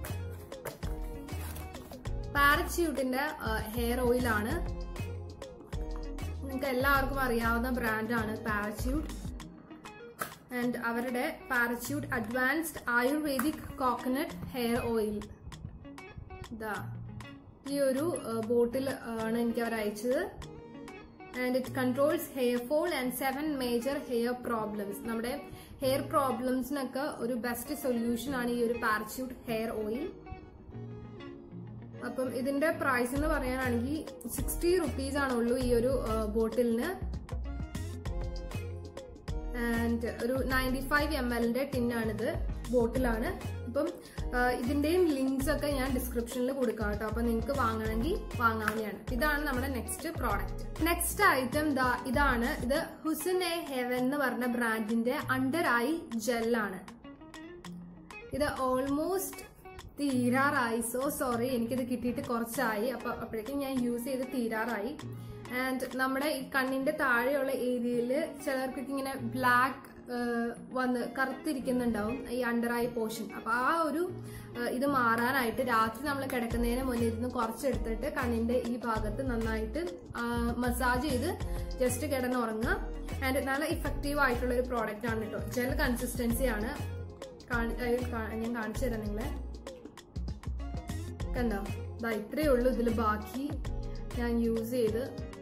S1: പാരച്യൂട്ടിന്റെ ഹെയർ ഓയിൽ ആണ് നിങ്ങൾക്ക് എല്ലാവർക്കും അറിയാവുന്ന ബ്രാൻഡാണ് പാരച്യൂട്ട് ആൻഡ് അവരുടെ Parachute advanced ayurvedic coconut hair oil ഇതാ ഈ ഒരു ബോട്ടിൽ ആണ് എനിക്ക് അവർ അയച്ചത് and it controls hair fall and seven major hair problems നമ്മുടെ ഹെയർ പ്രോബ്ലംസിനൊക്കെ ഒരു ബെസ്റ്റ് സൊല്യൂഷൻ ആണ് ഈ ഒരു പാരച്യൂട്ട് ഹെയർ ഓയിൽ അപ്പം ഇതിന്റെ പ്രൈസ് എന്ന് പറയാനാണെങ്കിൽ സിക്സ്റ്റി റുപ്പീസ് ആണുള്ളൂ ഈ ഒരു ബോട്ടിലിന് ആൻഡ് ഒരു നയൻറ്റി ഫൈവ് എം എല്ലിന്റെ ടിന്നാണിത് ബോട്ടിലാണ് അപ്പം ആ, ഇതിന്റെയും ലിങ്ക്സ് ഒക്കെ ഞാൻ ഡിസ്ക്രിപ്ഷനിൽ കൊടുക്കാം കേട്ടോ അപ്പൊ നിങ്ങൾക്ക് വാങ്ങണമെങ്കിൽ വാങ്ങാവുന്നതാണ് ഇതാണ് നമ്മുടെ നെക്സ്റ്റ് പ്രോഡക്റ്റ് നെക്സ്റ്റ് ഐറ്റം ദാ ഇതാണ് ഇത് ഹുസൻ എ ഹെവൻ എന്ന് പറഞ്ഞ ബ്രാൻഡിന്റെ അണ്ടർ ഐ ജെല്ലാണ് ഇത് ഓൾമോസ്റ്റ് തീരാറായി സോ സോറി എനിക്കിത് കിട്ടിയിട്ട് കുറച്ചായി അപ്പൊ അപ്പോഴേക്കും ഞാൻ യൂസ് ചെയ്ത് തീരാറായി ആൻഡ് നമ്മുടെ ഈ കണ്ണിന്റെ താഴെയുള്ള ഏരിയയിൽ ചിലർക്കൊക്കെ ഇങ്ങനെ ബ്ലാക്ക് വന്ന് കറുത്തിരിക്കുന്നുണ്ടാവും ഈ അണ്ടർ ഐ പോർഷൻ അപ്പൊ ആ ഒരു ആ, ഇത് മാറാനായിട്ട് രാത്രി നമ്മൾ കിടക്കുന്നതിന് മുന്നേ ഇരുന്ന് കുറച്ചെടുത്തിട്ട് കണ്ണിന്റെ ഈ ഭാഗത്ത് നന്നായിട്ട് മസാജ് ചെയ്ത് ജസ്റ്റ് കിടന്നുറങ്ങുക ആൻഡ് നല്ല ഇഫക്റ്റീവ് ആയിട്ടുള്ള ഒരു പ്രോഡക്റ്റ് ആണ് കേട്ടോ ജെൽ കൺസിസ്റ്റൻസി ആണ് കാണി- അതിൽ കാ- ഞാൻ കാണിച്ചു തരാം നിങ്ങളെ കണ്ടോ ഇതാ ഇത്രയേ ഉള്ളൂ ഇതിൽ ബാക്കി ഞാൻ യൂസ് ചെയ്ത്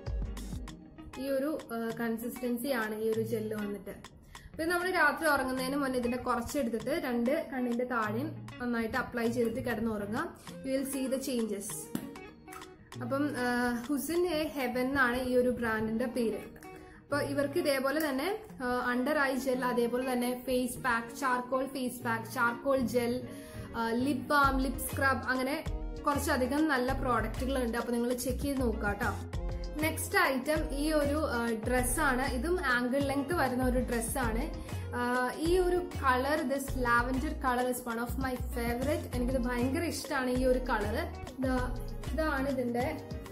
S1: ഈ ഒരു കൺസിസ്റ്റൻസി ആണ് ഈ ഒരു ജെല്ല് വന്നിട്ട് ഇത് നമ്മൾ രാത്രി ഉറങ്ങുന്നതിന് മുന്നേ ഇതിന്റെ കുറച്ചെടുത്തിട്ട് രണ്ട് കണ്ണിന്റെ താഴെയും നന്നായിട്ട് അപ്ലൈ ചെയ്തിട്ട് കിടന്നുറങ്ങാം you will see the changes അപ്പം ഹുസിൻ എ ഹെവൻ എന്നാണ് ഈ ഒരു ബ്രാൻഡിന്റെ പേര് അപ്പൊ ഇവർക്ക് ഇതേപോലെ തന്നെ അണ്ടർ ഐ ജെൽ അതേപോലെ തന്നെ face pack charcoal face pack charcoal gel lip balm lip scrub അങ്ങനെ കുറച്ചധികം നല്ല പ്രോഡക്റ്റുകൾ ഉണ്ട് അപ്പൊ നിങ്ങൾ ചെക്ക് ചെയ്ത് നോക്കുക കേട്ടോ നെക്സ്റ്റ് ഐറ്റം ഈ ഒരു ഡ്രസ്സാണ് ഇതും ആംഗിൾ ലെങ്ത് വരുന്ന ഒരു ഡ്രസ്സാണ് ഈ ഒരു colour this lavender colour is one of my favourite എനിക്കിത് ഭയങ്കര ഇഷ്ടമാണ് ഈ ഒരു കളർ ഇതാണ് ഇതിന്റെ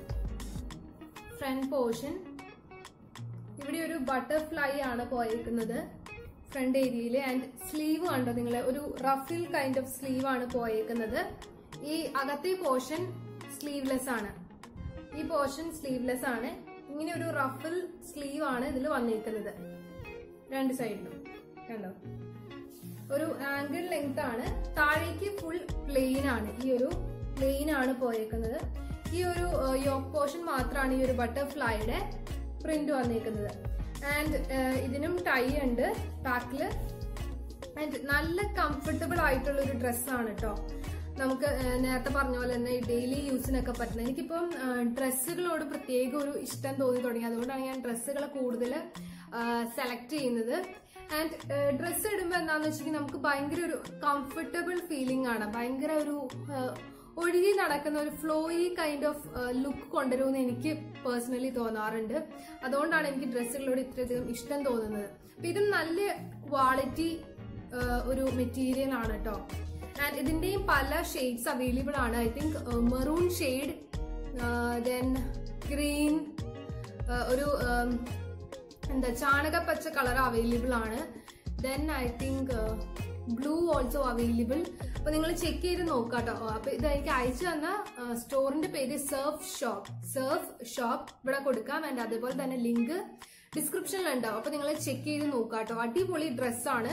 S1: ഫ്രണ്ട് പോർഷൻ ഇവിടെ ഒരു ബട്ടർഫ്ലൈ ആണ് പോയേക്കുന്നത് ഫ്രണ്ട് ഏരിയയിൽ ആൻഡ് സ്ലീവ് കണ്ടോ നിങ്ങൾ ഒരു റഫിൽ കൈൻഡ് ഓഫ് സ്ലീവ് ആണ് പോയേക്കുന്നത് ഈ അകത്തെ പോർഷൻ സ്ലീവ്ലെസ് ആണ് ഈ പോർഷൻ സ്ലീവ്ലെസ് ആണ് ഇങ്ങനെ ഒരു റഫിൽ സ്ലീവ് ആണ് ഇതിൽ വന്നിരിക്കുന്നത് രണ്ട് സൈഡിലും കണ്ടോ ഒരു ആംഗിൾ ലെങ്ത് ആണ് താഴേക്ക് ഫുൾ പ്ലെയിൻ ആണ് ഈ ഒരു പ്ലെയിൻ ആണ് പോയേക്കുന്നത് ഈ ഒരു യോക്ക് പോർഷൻ മാത്രമാണ് ഈ ഒരു ബട്ടർഫ്ലൈയുടെ പ്രിന്റ് വന്നിരിക്കുന്നത് ആൻഡ് ഇതിനും ടൈ ഉണ്ട് ബാക്കില് ആൻഡ് നല്ല കംഫർട്ടബിൾ ആയിട്ടുള്ള ഒരു ഡ്രസ്സാണ് കേട്ടോ നമുക്ക് ആ, നേരത്തെ പറഞ്ഞ പോലെ തന്നെ ഡെയിലി യൂസിനൊക്കെ പറ്റുന്നത് എനിക്കിപ്പം ഡ്രസ്സുകളോട് പ്രത്യേക ഒരു ഇഷ്ടം തോന്നി തുടങ്ങി അതുകൊണ്ടാണ് ഞാൻ ഡ്രസ്സുകൾ കൂടുതൽ സെലക്ട് ചെയ്യുന്നത് ആൻഡ് ഡ്രസ്സ് ഇടുമ്പോൾ എന്താണെന്ന് വെച്ചിട്ടുണ്ടെങ്കിൽ നമുക്ക് ഭയങ്കര ഒരു കംഫർട്ടബിൾ ഫീലിംഗ് ആണ് ഭയങ്കര ഒരു ആ, ഒഴുകി നടക്കുന്ന ഒരു ഫ്ലോയി കൈൻഡ് ഓഫ് ലുക്ക് കൊണ്ടുവരുമെന്ന് എനിക്ക് പേഴ്സണലി തോന്നാറുണ്ട് അതുകൊണ്ടാണ് എനിക്ക് ഡ്രസ്സുകളോട് ഇത്രയധികം ഇഷ്ടം തോന്നുന്നത് അപ്പൊ ഇത് നല്ല ക്വാളിറ്റി ഒരു മെറ്റീരിയൽ ആണ് കേട്ടോ ആൻഡ് ഇതിന്റെയും പല ഷെയ്ഡ്സ് അവൈലബിൾ ആണ് I think maroon shade then green ഒരു um, എന്താ ചാണകപ്പച്ച കളർ അവൈലബിൾ ആണ് then I think blue also available അപ്പൊ നിങ്ങൾ ചെക്ക് ചെയ്ത് നോക്കാം കേട്ടോ അപ്പൊ ഇത് എനിക്ക് അയച്ചു തന്ന സ്റ്റോറിന്റെ പേര് സർഫ് ഷോപ്പ് സർഫ് ഷോപ്പ് ഇവിടെ കൊടുക്കാം ആൻഡ് അതേപോലെ തന്നെ ലിങ്ക് ഡിസ്ക്രിപ്ഷനിൽ ഉണ്ടാവും അപ്പൊ നിങ്ങൾ ചെക്ക് ചെയ്ത് നോക്കാം കേട്ടോ അടിപൊളി ഡ്രസ്സാണ്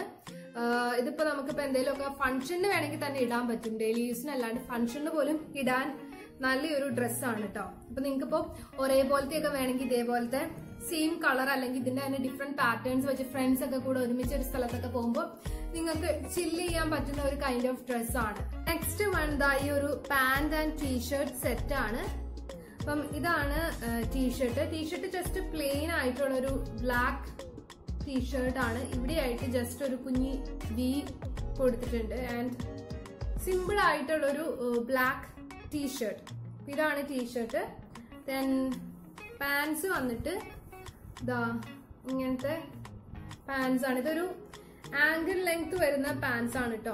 S1: ആഹ് ഇതിപ്പോ നമുക്കിപ്പോ എന്തെങ്കിലുമൊക്കെ ഫംഗ്ഷന് വേണമെങ്കിൽ തന്നെ ഇടാൻ പറ്റും ഡെയിലി യൂസിന് അല്ലാണ്ട് ഫംഗ്ഷന് പോലും ഇടാൻ നല്ലൊരു ഡ്രസ്സാണ് കേട്ടോ അപ്പൊ നിങ്ങൾക്ക് ഇപ്പോ ഒരേപോലത്തെ ഒക്കെ വേണമെങ്കിൽ ഇതേപോലത്തെ സെയിം കളർ അല്ലെങ്കിൽ ഇതിന്റെ തന്നെ ഡിഫറെന്റ് പാറ്റേൺസ് വെച്ച് ഫ്രണ്ട്സ് ഒക്കെ കൂടെ ഒരുമിച്ച് ഒരു സ്ഥലത്തൊക്കെ പോകുമ്പോൾ നിങ്ങൾക്ക് ചില്ല് ചെയ്യാൻ പറ്റുന്ന ഒരു കൈൻഡ് ഓഫ് ഡ്രസ് ആണ് നെക്സ്റ്റ് വൺ ദാ ഈ ഒരു പാന്റ് ആൻഡ് ടീഷർട്ട് സെറ്റ് ആണ് അപ്പം ഇതാണ് ടീഷർട്ട് ടീഷർട്ട് ജസ്റ്റ് പ്ലെയിൻ ആയിട്ടുള്ള ഒരു ബ്ലാക്ക് ടീഷർട്ട് ആണ് ഇവിടെയായിട്ട് ജസ്റ്റ് ഒരു കുഞ്ഞി വി കൊടുത്തിട്ടുണ്ട് ആൻഡ് സിമ്പിൾ ആയിട്ടുള്ള ഒരു ബ്ലാക്ക് ടീഷർട്ട് ഇതാണ് ടീഷർട്ട് ദെൻ പാൻസ് വന്നിട്ട് ഇതാ ഇങ്ങനത്തെ പാൻസ് ആണ് ഇതൊരു ആംഗിൾ ലെങ്ത് വരുന്ന പാൻസ് ആണ് കേട്ടോ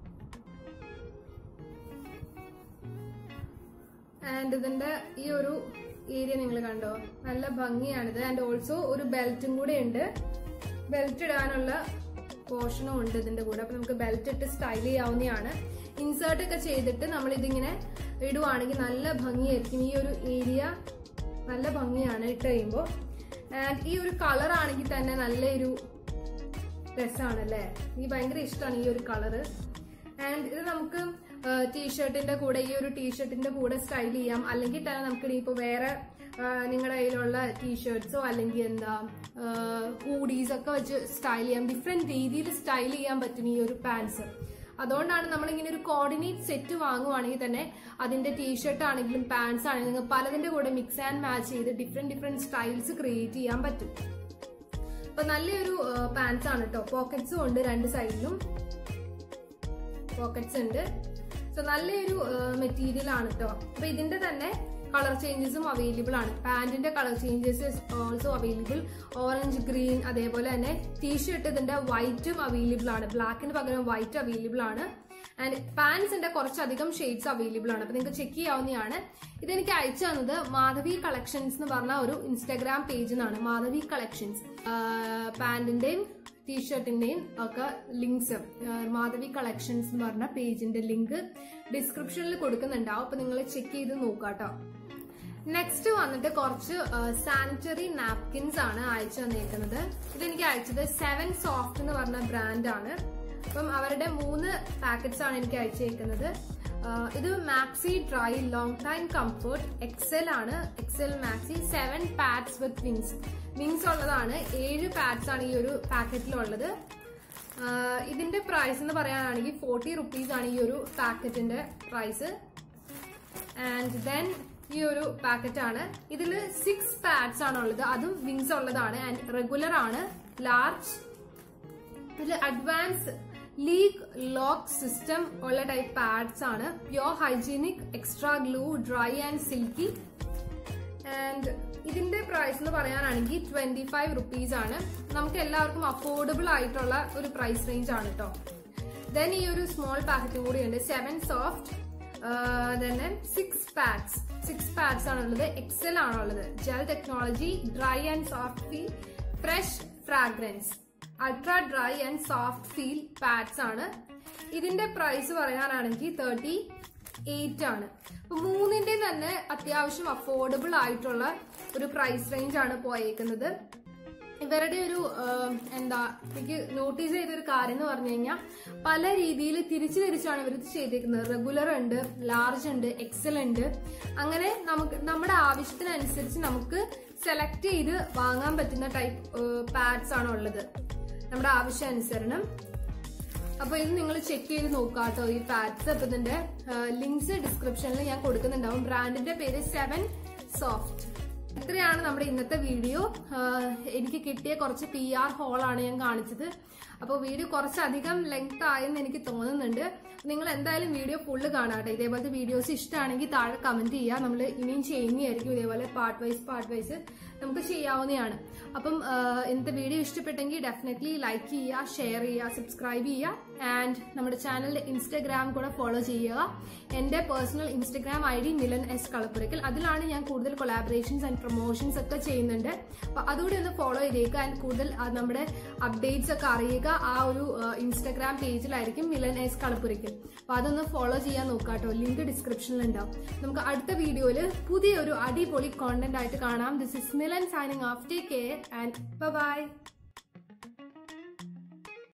S1: ആൻഡ് ഇതിന്റെ ഈ ഒരു ഏരിയ നിങ്ങൾ കണ്ടോ നല്ല ഭംഗിയാണിത് ആൻഡ് ഓൾസോ ഒരു ബെൽറ്റും കൂടെ ഉണ്ട് ബെൽറ്റ് ഇടാനുള്ള പോർഷനും ഉണ്ട് ഇതിന്റെ കൂടെ അപ്പൊ നമുക്ക് ബെൽറ്റ് ഇട്ട് സ്റ്റൈൽ ചെയ്യാവുന്നതാണ് ഇൻസേർട്ട് ഒക്കെ ചെയ്തിട്ട് നമ്മൾ ഇതിങ്ങനെ ഇടുവാണെങ്കിൽ നല്ല ഭംഗിയായിരിക്കും ഈ ഒരു ഏരിയ നല്ല ഭംഗിയാണ് ഇട്ട് കഴിയുമ്പോൾ ആൻഡ് ഈ ഒരു കളർ ആണെങ്കിൽ തന്നെ നല്ലൊരു രസമാണല്ലേ എനിക്ക് ഭയങ്കര ഇഷ്ടമാണ് ഈ ഒരു കളറ് ആൻഡ് ഇത് നമുക്ക് ടീഷർട്ടിന്റെ കൂടെ ഈ ഒരു ടീഷർട്ടിന്റെ കൂടെ സ്റ്റൈൽ ചെയ്യാം അല്ലെങ്കിൽ തന്നെ നമുക്ക് ഇനിയിപ്പോ വേറെ നിങ്ങളുടെ കയ്യിലുള്ള ടീഷർട്ട്സോ അല്ലെങ്കിൽ എന്താ ഹൂഡീസ് ഒക്കെ വെച്ച് സ്റ്റൈൽ ചെയ്യാം ഡിഫറെന്റ് രീതിയിൽ സ്റ്റൈൽ ചെയ്യാൻ പറ്റും ഈ ഒരു പാൻസ് അതുകൊണ്ടാണ് നമ്മൾ ഇങ്ങനെ ഒരു കോർഡിനേറ്റ് സെറ്റ് വാങ്ങുവാണെങ്കിൽ തന്നെ അതിന്റെ ടീഷർട്ട് ആണെങ്കിലും പാൻസ് ആണെങ്കിലും നിങ്ങൾക്ക് പലതിന്റെ കൂടെ മിക്സ് ആൻഡ് മാച്ച് ചെയ്ത് ഡിഫറെന്റ് ഡിഫറെന്റ് സ്റ്റൈൽസ് ക്രിയേറ്റ് ചെയ്യാൻ പറ്റും അപ്പൊ നല്ലൊരു പാൻസ് ആണ് കേട്ടോ പോക്കറ്റ്സും ഉണ്ട് രണ്ട് സൈഡിലും പോക്കറ്റ്സ് ഉണ്ട് സോ നല്ലൊരു മെറ്റീരിയൽ ആണ് കേട്ടോ അപ്പൊ ഇതിന്റെ തന്നെ കളർ ചേഞ്ചസും അവൈലബിൾ ആണ് പാന്റിന്റെ colour changes also available orange green അതേപോലെ തന്നെ ടീഷർട്ട് ഇതിന്റെ വൈറ്റും അവൈലബിൾ ആണ് ബ്ലാക്കിന് പകരം വൈറ്റ് അവൈലബിൾ ആണ് ആൻഡ് പാൻസിന്റെ കുറച്ചധികം ഷെയ്ഡ്സ് അവൈലബിൾ ആണ് അപ്പൊ നിങ്ങൾക്ക് ചെക്ക് ചെയ്യാവുന്നതാണ് ഇതെനിക്ക് അയച്ചു തന്നത് മാധവി കളക്ഷൻസ് എന്ന് പറഞ്ഞ ഒരു ഇൻസ്റ്റാഗ്രാം പേജിൽ നിന്നാണ് മാധവി കളക്ഷൻസ് പാന്റിന്റെയും ടീഷർട്ടിന്റെയും ഒക്കെ ലിങ്ക്സ് മാധവി കളക്ഷൻസ് എന്ന് പറഞ്ഞ പേജിന്റെ ലിങ്ക് ഡിസ്ക്രിപ്ഷനിൽ കൊടുക്കുന്നുണ്ടാവും അപ്പൊ നിങ്ങൾ ചെക്ക് ചെയ്ത് നോക്കാട്ടോ നെക്സ്റ്റ് വന്നിട്ട് കുറച്ച് സാനിറ്ററി നാപ്കിൻസ് ആണ് അയച്ചു തന്നേക്കുന്നത് ഇതെനിക്ക് അയച്ചത് സെവൻ സോഫ്റ്റ് എന്ന് പറഞ്ഞ ബ്രാൻഡാണ് അപ്പം അവരുടെ മൂന്ന് പാക്കറ്റ്സ് ആണ് എനിക്ക് അയച്ചേക്കുന്നത് ഇത് maxi dry long time comfort Excel ആണ് Excel maxi seven pads with wings wings ഉള്ളതാണ് ഏഴ് പാഡ്സ് ആണ് ഈ ഒരു പാക്കറ്റിലുള്ളത് ഇതിന്റെ പ്രൈസ് എന്ന് പറയാനാണെങ്കിൽ ഫോർട്ടി റുപ്പീസ് ആണ് ഈ ഒരു പാക്കറ്റിന്റെ പ്രൈസ് ആൻഡ് ദെൻ ഈ ഒരു പാക്കറ്റ് ആണ് ഇതിൽ സിക്സ് പാഡ്സ് ആണ് ഉള്ളത് അതും വിങ്സ് ഉള്ളതാണ് ആൻഡ് റെഗുലർ ആണ് ലാർജ് ഇതിൽ അഡ്വാൻസ് ലീക്ക് ലോക്ക് സിസ്റ്റം ഉള്ള ടൈപ്പ് പാഡ്സ് ആണ് pure hygienic extra glue dry and silky and ഇതിന്റെ പ്രൈസ് എന്ന് പറയാനാണെങ്കിൽ ട്വന്റി ഫൈവ് റുപ്പീസ് ആണ് നമുക്ക് എല്ലാവർക്കും അഫോർഡബിൾ ആയിട്ടുള്ള ഒരു പ്രൈസ് റേഞ്ച് ആണ് കേട്ടോ ദെൻ ഈ ഒരു സ്മോൾ പാക്കറ്റ് കൂടിയുണ്ട് സെവൻ സോഫ്റ്റ് തന്നെ സിക്സ് പാഡ്സ് സിക്സ് പാഡ്സ് ആണുള്ളത് എക്സൽ ആണുള്ളത് gel technology dry and soft feel fresh fragrance ultra dry and soft feel pads ആണ് ഇതിന്റെ പ്രൈസ് പറയാനാണെങ്കിൽ തേർട്ടി എയ്റ്റ് ആണ് അപ്പൊ മൂന്നിന്റെ തന്നെ അത്യാവശ്യം അഫോർഡബിൾ ആയിട്ടുള്ള ഒരു പ്രൈസ് റേഞ്ച് ആണ് പോയേക്കുന്നത് ഇവരുടെ ഒരു എന്താ എനിക്ക് നോട്ടീസ് ചെയ്തൊരു കാര്യം എന്ന് പറഞ്ഞു കഴിഞ്ഞാൽ പല രീതിയിൽ തിരിച്ചു തിരിച്ചാണ് ഇവർ ചെയ്തേക്കുന്നത് റെഗുലർ ഉണ്ട് ലാർജ് ഉണ്ട് എക്സൽ ഉണ്ട് അങ്ങനെ നമുക്ക് നമ്മുടെ ആവശ്യത്തിനനുസരിച്ച് നമുക്ക് സെലക്ട് ചെയ്ത് വാങ്ങാൻ പറ്റുന്ന ടൈപ്പ് പാഡ്സ് ആണ് ഉള്ളത് നമ്മുടെ ആവശ്യാനുസരണം അപ്പൊ ഇത് നിങ്ങൾ ചെക്ക് ചെയ്ത് നോക്കുക കേട്ടോ ഈ പാഡ്സ് അപ്പൊ ഇതിന്റെ ലിങ്ക്സ് ഡിസ്ക്രിപ്ഷനിൽ ഞാൻ കൊടുക്കുന്നുണ്ടാവും ബ്രാൻഡിന്റെ പേര് സെവൻ സോഫ്റ്റ് ഇത്രയാണ് നമ്മുടെ ഇന്നത്തെ വീഡിയോ എനിക്ക് കിട്ടിയ കുറച്ച് പി ആർ ഹോളാണ് ഞാൻ കാണിച്ചത് അപ്പോൾ വീഡിയോ കുറച്ചധികം ലെങ്ത് ആയെന്ന് എനിക്ക് തോന്നുന്നുണ്ട് നിങ്ങൾ എന്തായാലും വീഡിയോ ഫുള്ള് കാണാട്ടെ ഇതേപോലത്തെ വീഡിയോസ് ഇഷ്ടമാണെങ്കിൽ താഴെ കമന്റ് ചെയ്യുക നമ്മൾ ഇനിയും ചെയ്യുന്നതായിരിക്കും ഇതേപോലെ പാർട്ട് വൈസ് പാർട്ട് വൈസ് നമുക്ക് ചെയ്യാവുന്നതാണ് അപ്പം ഇന്നത്തെ വീഡിയോ ഇഷ്ടപ്പെട്ടെങ്കിൽ ഡെഫിനറ്റ്ലി ലൈക്ക് ചെയ്യുക ഷെയർ ചെയ്യുക സബ്സ്ക്രൈബ് ചെയ്യുക ആൻഡ് നമ്മുടെ ചാനലിന്റെ ഇൻസ്റ്റഗ്രാം കൂടെ ഫോളോ ചെയ്യുക എന്റെ personal Instagram I D Milan S Kalappurakkal അതിലാണ് ഞാൻ കൂടുതൽ കൊളാബറേഷൻസ് ആൻഡ് പ്രൊമോഷൻസ് ഒക്കെ ചെയ്യുന്നുണ്ട് അപ്പൊ അതുകൂടി ഒന്ന് ഫോളോ ചെയ്തേക്കുക ആൻഡ് കൂടുതൽ നമ്മുടെ അപ്ഡേറ്റ്സ് ഒക്കെ അറിയുക ആ ഒരു ഇൻസ്റ്റഗ്രാം പേജിലായിരിക്കും മിലൻ എസ് കളപ്പുരക്കൽ അപ്പൊ അതൊന്ന് ഫോളോ ചെയ്യാൻ നോക്കുക കേട്ടോ ലിങ്ക് ഡിസ്ക്രിപ്ഷനിൽ ഉണ്ടാവും നമുക്ക് അടുത്ത വീഡിയോയിൽ പുതിയൊരു അടിപൊളി കോണ്ടന്റ് ആയിട്ട് കാണാം this is Milan signing off take care and by